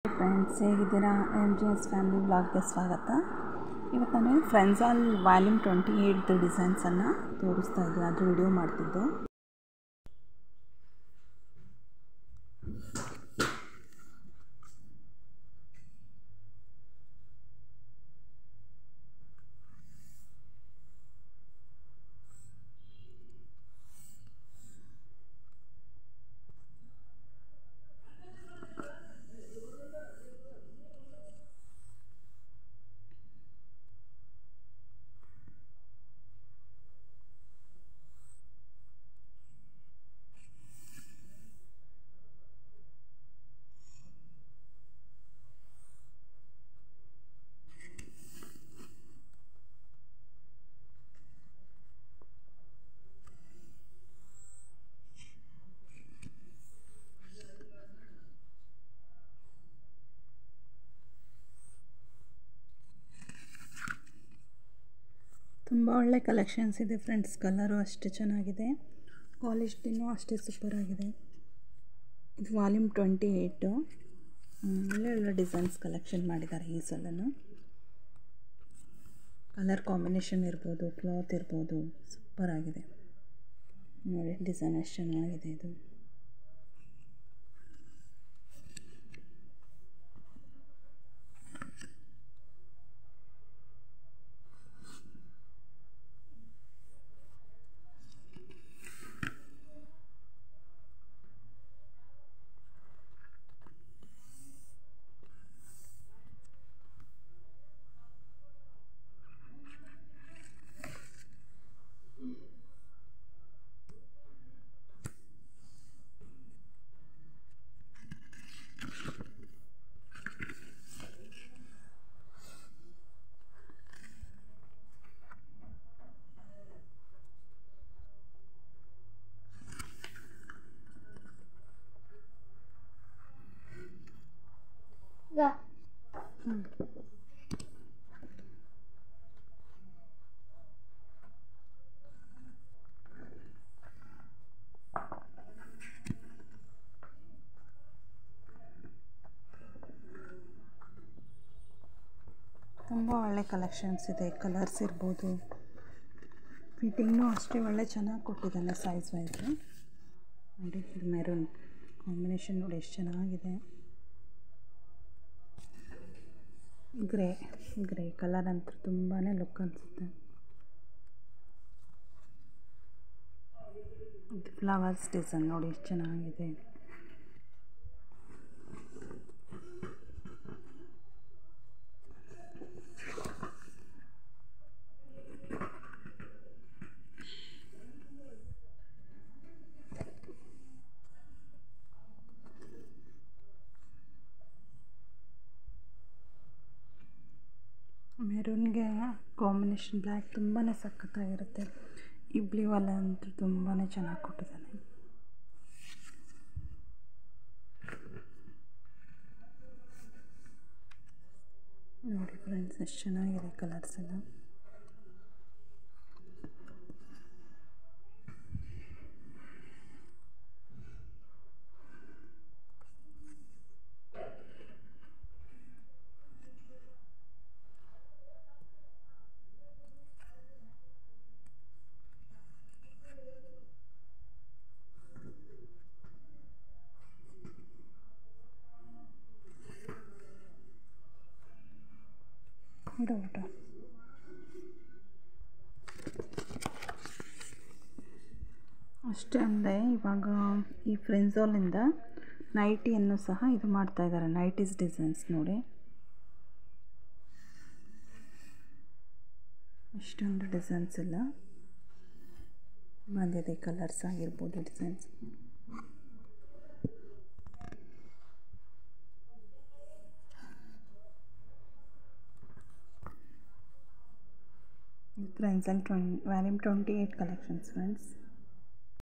friends ಹೇಗಿದ್ದೀರಾ M G S family ಬ್ಲಾಗ್ಗೆ ಸ್ವಾಗತ ಇವತ್ತು ನಾನು ಫ್ರೆಂಡ್ಸಲ್ ವಾಲ್ಯೂಮ್ ಟ್ವೆಂಟಿ ಏಯ್ಟ್ ಡಿಸೈನ್ಸನ್ನು ತೋರಿಸ್ತಾ ಇದ್ದೆ ಅದು ವಿಡಿಯೋ ಮಾಡ್ತಿದ್ದೆ ತುಂಬ ಒಳ್ಳೆ ಕಲೆಕ್ಷನ್ಸ್ ಇದೆ ಫ್ರೆಂಡ್ಸ್ ಕಲರು ಅಷ್ಟೇ ಚೆನ್ನಾಗಿದೆ ಕ್ವಾಲಿಟಿನೂ ಅಷ್ಟೇ ಸೂಪರಾಗಿದೆ ಇದು ವಾಲ್ಯೂಮ್ ಟ್ವೆಂಟಿ ಏಯ್ಟು ಒಳ್ಳೆ ಒಳ್ಳೆ ಡಿಸೈನ್ಸ್ ಕಲೆಕ್ಷನ್ ಮಾಡಿದ್ದಾರೆ ಈ ಸಲನು ಕಲರ್ ಕಾಂಬಿನೇಷನ್ ಇರ್ಬೋದು ಕ್ಲಾತ್ ಇರ್ಬೋದು ಸೂಪರಾಗಿದೆ ನೋಡಿ ಡಿಸೈನ್ ಎಷ್ಟು ಚೆನ್ನಾಗಿದೆ ಇದು ತುಂಬ ಒಳ್ಳೆ ಕಲೆಕ್ಷನ್ಸ್ ಇದೆ ಕಲರ್ಸ್ ಇರ್ಬೋದು ಫಿಟ್ಟಿಂಗ್ನೂ ಅಷ್ಟೇ ಒಳ್ಳೆ ಚೆನ್ನಾಗಿ ಕೊಟ್ಟಿದ್ದಾನೆ ಸೈಜ್ ವೈಸು ನೋಡಿ ಇದು ಮೆರೂನ್ ಕಾಂಬಿನೇಷನ್ ನೋಡಿ ಎಷ್ಟು ಚೆನ್ನಾಗಿದೆ ಗ್ರೇ ಗ್ರೇ ಕಲರ್ ಅಂತೂ ತುಂಬಾ ಲುಕ್ ಅನಿಸುತ್ತೆ ಇದು ಫ್ಲವರ್ಸ್ ಡಿಸೈನ್ ನೋಡಿ ಎಷ್ಟು ಚೆನ್ನಾಗಿದೆ ಮೆರೂನ್ಗೆ ಕಾಂಬಿನೇಷನ್ ಬ್ಲ್ಯಾಕ್ ತುಂಬಾ ಸಖತ್ತಾಗಿರುತ್ತೆ ಈ ಬ್ಲೂ ಅಲ್ಲ ಅಂತೂ ತುಂಬಾ ಚೆನ್ನಾಗಿ ಕೊಟ್ಟಿದ್ದಾನೆ ನೋಡಿ ಫ್ರೆಂಡ್ಸ್ ಎಷ್ಟು ಚೆನ್ನಾಗಿದೆ ಕಲರ್ಸ್ ಎಲ್ಲ ಇಡು ಊಟ ಅಷ್ಟೇ ಅಂದರೆ ಇವಾಗ ಈ ಫ್ರೆಂಝೋಲಿಂದ ನೈಟಿಯನ್ನು ಸಹ ಇದು ಮಾಡ್ತಾ ಇದ್ದಾರೆ ನೈಟೀಸ್ ಡಿಸೈನ್ಸ್ ನೋಡಿ ಇಷ್ಟೊಂದು ಡಿಸೈನ್ಸ್ ಎಲ್ಲ ಬಂದಿದೆ ಕಲರ್ಸ್ ಆಗಿರ್ಬೋದು ಡಿಸೈನ್ಸ್ ಫ್ರೆಂಡ್ಸ್ ಅಲ್ಲಿ ಟ್ವೆಂ volume twenty eight collections friends